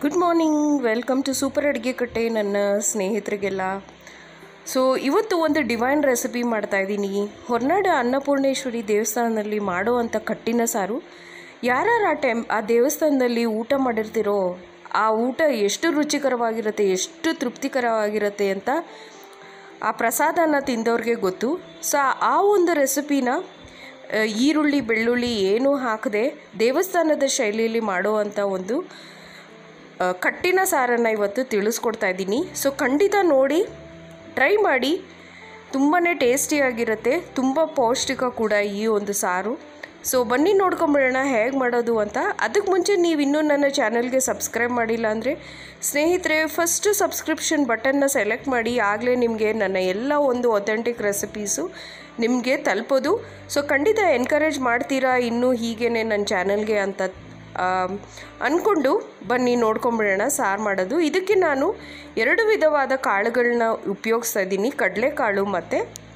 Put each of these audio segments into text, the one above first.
good morning welcome to super ಅಡುಗೆ ಕಟ್ಟೆ ನನ್ನ ಸ್ನೇಹಿತರಿಗೆಲ್ಲ ಸೊ ಇವತ್ತು ಒಂದು ಡಿವೈನ್ ರೆಸಿಪಿ ಮಾಡ್ತಾ ಇದ್ದೀನಿ ಹೊರನಾಡು ಅನ್ನಪೂರ್ಣೇಶ್ವರಿ ದೇವಸ್ಥಾನದಲ್ಲಿ ಮಾಡುವಂಥ ಕಟ್ಟಿನ ಸಾರು ಯಾರ್ಯಾರು ಆ ಟೆಂಪ್ ಆ ದೇವಸ್ಥಾನದಲ್ಲಿ ಊಟ ಮಾಡಿರ್ತೀರೋ ಆ ಊಟ ಎಷ್ಟು ರುಚಿಕರವಾಗಿರುತ್ತೆ ಎಷ್ಟು ತೃಪ್ತಿಕರವಾಗಿರುತ್ತೆ ಅಂತ ಆ ಪ್ರಸಾದನ ತಿಂದವ್ರಿಗೆ ಗೊತ್ತು ಸೊ ಆ ಒಂದು ರೆಸಿಪಿನ ಆ, ಈರುಳ್ಳಿ ಬೆಳ್ಳುಳ್ಳಿ ಏನೂ ಹಾಕದೆ ದೇವಸ್ಥಾನದ ಶೈಲಿಯಲ್ಲಿ ಮಾಡುವಂಥ ಒಂದು ಆ, ಕಟ್ಟಿನ ಸಾರನ್ನು ಇವತ್ತು ತಿಳಿಸ್ಕೊಡ್ತಾ ಇದ್ದೀನಿ ಸೊ ಖಂಡಿತ ನೋಡಿ ಟ್ರೈ ಮಾಡಿ ತುಂಬಾ ಟೇಸ್ಟಿಯಾಗಿರುತ್ತೆ ತುಂಬ ಪೌಷ್ಟಿಕ ಕೂಡ ಈ ಒಂದು ಸಾರು ಸೊ ಬನ್ನಿ ನೋಡ್ಕೊಂಬಿಡೋಣ ಹೇಗೆ ಮಾಡೋದು ಅಂತ ಅದಕ್ಕೆ ಮುಂಚೆ ನೀವು ಇನ್ನೂ ನನ್ನ ಚಾನಲ್ಗೆ ಸಬ್ಸ್ಕ್ರೈಬ್ ಮಾಡಿಲ್ಲ ಅಂದರೆ ಸ್ನೇಹಿತರೆ ಫಸ್ಟು ಸಬ್ಸ್ಕ್ರಿಪ್ಷನ್ ಬಟನ್ನ ಸೆಲೆಕ್ಟ್ ಮಾಡಿ ಆಗಲೇ ನಿಮಗೆ ನನ್ನ ಎಲ್ಲ ಒಂದು ಒಥೆಂಟಿಕ್ ರೆಸಿಪೀಸು ನಿಮಗೆ ತಲುಪೋದು ಸೊ ಖಂಡಿತ ಎನ್ಕರೇಜ್ ಮಾಡ್ತೀರಾ ಇನ್ನೂ ಹೀಗೇನೆ ನನ್ನ ಚಾನಲ್ಗೆ ಅಂತ ಆಮ್, ಅಂದ್ಕೊಂಡು ಬನ್ನಿ ನೋಡ್ಕೊಂಬಿಡೋಣ ಸಾರು ಮಾಡೋದು ಇದಕ್ಕೆ ನಾನು ಎರಡು ವಿಧವಾದ ಕಾಳುಗಳನ್ನ ಉಪಯೋಗಿಸ್ತಾ ಇದ್ದೀನಿ ಕಡಲೆಕಾಳು ಮತ್ತು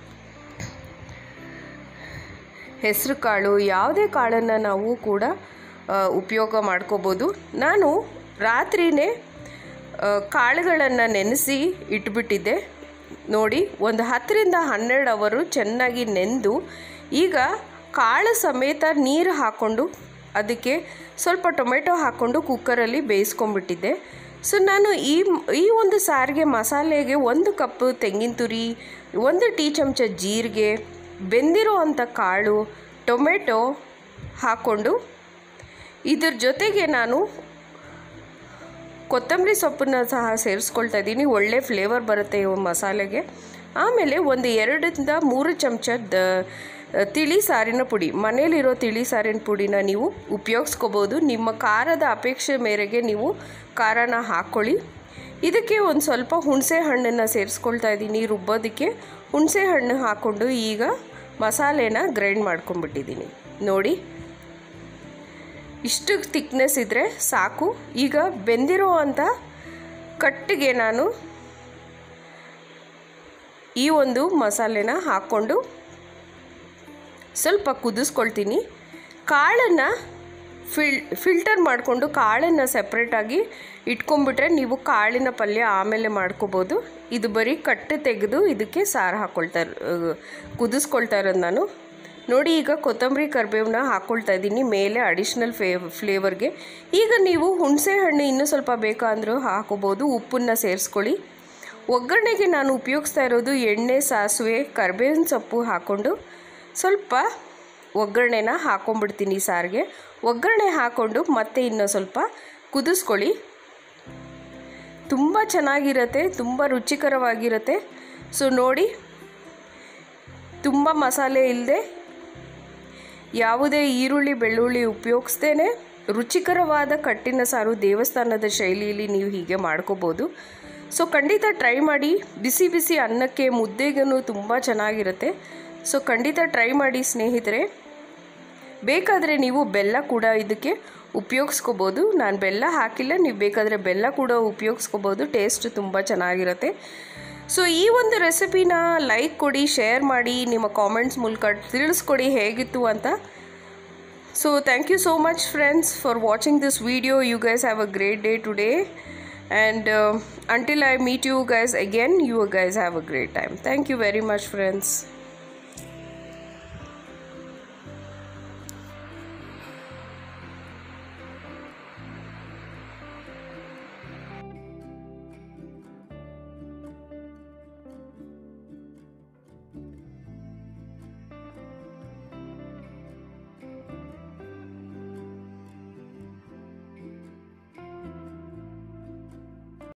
ಹೆಸರು ಕಾಳು ಯಾವುದೇ ಕಾಳನ್ನು ನಾವು ಕೂಡ ಆ, ಉಪಯೋಗ ಮಾಡ್ಕೋಬೋದು ನಾನು ರಾತ್ರಿಯೇ ಕಾಳುಗಳನ್ನು ನೆನೆಸಿ ಇಟ್ಬಿಟ್ಟಿದ್ದೆ ನೋಡಿ ಒಂದು ಹತ್ತರಿಂದ ಹನ್ನೆರಡು ಅವರು ಚೆನ್ನಾಗಿ ನೆಂದು ಈಗ ಕಾಳು ಸಮೇತ ನೀರು ಹಾಕ್ಕೊಂಡು ಅದಕ್ಕೆ ಸ್ವಲ್ಪ ಟೊಮೆಟೊ ಹಾಕ್ಕೊಂಡು ಕುಕ್ಕರಲ್ಲಿ ಬೇಯಿಸ್ಕೊಂಡ್ಬಿಟ್ಟಿದ್ದೆ ಸೊ ನಾನು ಈ ಈ ಒಂದು ಸಾರಿಗೆ ಮಸಾಲೆಗೆ ಒಂದು ಕಪ್ ತೆಂಗಿನ ತುರಿ ಒಂದು ಟೀ ಚಮಚ ಜೀರಿಗೆ ಬೆಂದಿರೋ ಅಂಥ ಕಾಳು ಟೊಮೆಟೊ ಹಾಕ್ಕೊಂಡು ಇದ್ರ ಜೊತೆಗೆ ನಾನು ಕೊತ್ತಂಬರಿ ಸೊಪ್ಪನ್ನ ಸಹ ಸೇರಿಸ್ಕೊಳ್ತಾ ಇದ್ದೀನಿ ಒಳ್ಳೆ ಫ್ಲೇವರ್ ಬರುತ್ತೆ ಈ ಮಸಾಲೆಗೆ ಆಮೇಲೆ ಒಂದು ಎರಡರಿಂದ ಮೂರು ಚಮಚ ದ ತಿಳಿ ಸಾರಿನ ಪುಡಿ ಮನೇಲಿರೋ ತಿಳಿ ಸಾರಿನ ಪುಡಿನ ನೀವು ಉಪಯೋಗಿಸ್ಕೋಬೋದು ನಿಮ್ಮ ಖಾರದ ಅಪೇಕ್ಷೆ ಮೇರೆಗೆ ನೀವು ಖಾರನ ಹಾಕ್ಕೊಳ್ಳಿ ಇದಕ್ಕೆ ಒಂದು ಸ್ವಲ್ಪ ಹುಣಸೆ ಹಣ್ಣನ್ನು ಸೇರಿಸ್ಕೊಳ್ತಾ ಇದ್ದೀನಿ ರುಬ್ಬೋದಕ್ಕೆ ಹುಣಸೆ ಹಣ್ಣು ಹಾಕ್ಕೊಂಡು ಈಗ ಮಸಾಲೆನ ಗ್ರೈಂಡ್ ಮಾಡ್ಕೊಂಬಿಟ್ಟಿದ್ದೀನಿ ನೋಡಿ ಇಷ್ಟು ಥಿಕ್ನೆಸ್ ಇದ್ದರೆ ಸಾಕು ಈಗ ಬೆಂದಿರೋ ಅಂಥ ಕಟ್ಟಿಗೆ ನಾನು ಈ ಒಂದು ಮಸಾಲೆನ ಹಾಕ್ಕೊಂಡು ಸ್ವಲ್ಪ ಕುದಿಸ್ಕೊಳ್ತೀನಿ ಕಾಳನ್ನು ಫಿಲ್ ಫಿಲ್ಟರ್ ಮಾಡಿಕೊಂಡು ಕಾಳನ್ನು ಸೆಪ್ರೇಟಾಗಿ ಇಟ್ಕೊಂಡ್ಬಿಟ್ರೆ ನೀವು ಕಾಳಿನ ಪಲ್ಯ ಆಮೇಲೆ ಮಾಡ್ಕೋಬೋದು ಇದು ಬರೀ ಕಟ್ಟು ತೆಗೆದು ಇದಕ್ಕೆ ಸಾರು ಹಾಕ್ಕೊಳ್ತಾ ಇರ್- ಕುದಿಸ್ಕೊಳ್ತಾ ಇರೋದು ನಾನು ನೋಡಿ ಈಗ ಕೊತ್ತಂಬರಿ ಕರಿಬೇವನ್ನ ಹಾಕ್ಕೊಳ್ತಾ ಇದ್ದೀನಿ ಮೇಲೆ ಅಡಿಷ್ನಲ್ ಫೇ ಫ್ಲೇವರ್ಗೆ ಈಗ ನೀವು ಹುಣಸೆ ಹಣ್ಣು ಇನ್ನೂ ಸ್ವಲ್ಪ ಬೇಕಾಂದ್ರೂ ಹಾಕೋಬೋದು ಉಪ್ಪನ್ನು ಸೇರಿಸ್ಕೊಳ್ಳಿ ಒಗ್ಗರಣೆಗೆ ನಾನು ಉಪಯೋಗಿಸ್ತಾ ಇರೋದು ಎಣ್ಣೆ ಸಾಸಿವೆ ಕರಿಬೇವಿನ ಸೊಪ್ಪು ಹಾಕ್ಕೊಂಡು ಸ್ವಲ್ಪ ಒಗ್ಗರಣೆನ ಹಾಕ್ಕೊಂಬಿಡ್ತೀನಿ ಸಾರಿಗೆ ಒಗ್ಗರಣೆ ಹಾಕ್ಕೊಂಡು ಮತ್ತೆ ಇನ್ನೂ ಸ್ವಲ್ಪ ಕುದಿಸ್ಕೊಳ್ಳಿ ತುಂಬ ಚೆನ್ನಾಗಿರುತ್ತೆ ತುಂಬ ರುಚಿಕರವಾಗಿರುತ್ತೆ ಸೊ ನೋಡಿ ತುಂಬ ಮಸಾಲೆ ಇಲ್ಲದೆ ಯಾವುದೇ ಈರುಳ್ಳಿ ಬೆಳ್ಳುಳ್ಳಿ ಉಪಯೋಗಿಸ್ದೇನೆ ರುಚಿಕರವಾದ ಕಟ್ಟಿನ ಸಾರು ದೇವಸ್ಥಾನದ ಶೈಲಿಯಲ್ಲಿ ನೀವು ಹೀಗೆ ಮಾಡ್ಕೋಬೋದು ಸೊ ಖಂಡಿತ ಟ್ರೈ ಮಾಡಿ ಬಿಸಿ ಬಿಸಿ ಅನ್ನಕ್ಕೆ ಮುದ್ದೆಗೂ ತುಂಬ ಚೆನ್ನಾಗಿರುತ್ತೆ ಸೊ ಖಂಡಿತ ಟ್ರೈ ಮಾಡಿ ಸ್ನೇಹಿತರೆ ಬೇಕಾದರೆ ನೀವು ಬೆಲ್ಲ ಕೂಡ ಇದಕ್ಕೆ ಉಪಯೋಗಿಸ್ಕೋಬೋದು ನಾನು ಬೆಲ್ಲ ಹಾಕಿಲ್ಲ ನೀವು ಬೇಕಾದರೆ ಬೆಲ್ಲ ಕೂಡ ಉಪಯೋಗಿಸ್ಕೋಬೋದು ಟೇಸ್ಟ್ ತುಂಬ ಚೆನ್ನಾಗಿರುತ್ತೆ ಸೊ ಈ ಒಂದು ರೆಸಿಪಿನ ಲೈಕ್ ಕೊಡಿ ಶೇರ್ ಮಾಡಿ ನಿಮ್ಮ ಕಾಮೆಂಟ್ಸ್ ಮೂಲಕ ತಿಳಿಸ್ಕೊಡಿ ಹೇಗಿತ್ತು ಅಂತ so thank you so much friends for watching this video you guys have a great day today and until I meet you guys again you guys have a great time thank you very much friends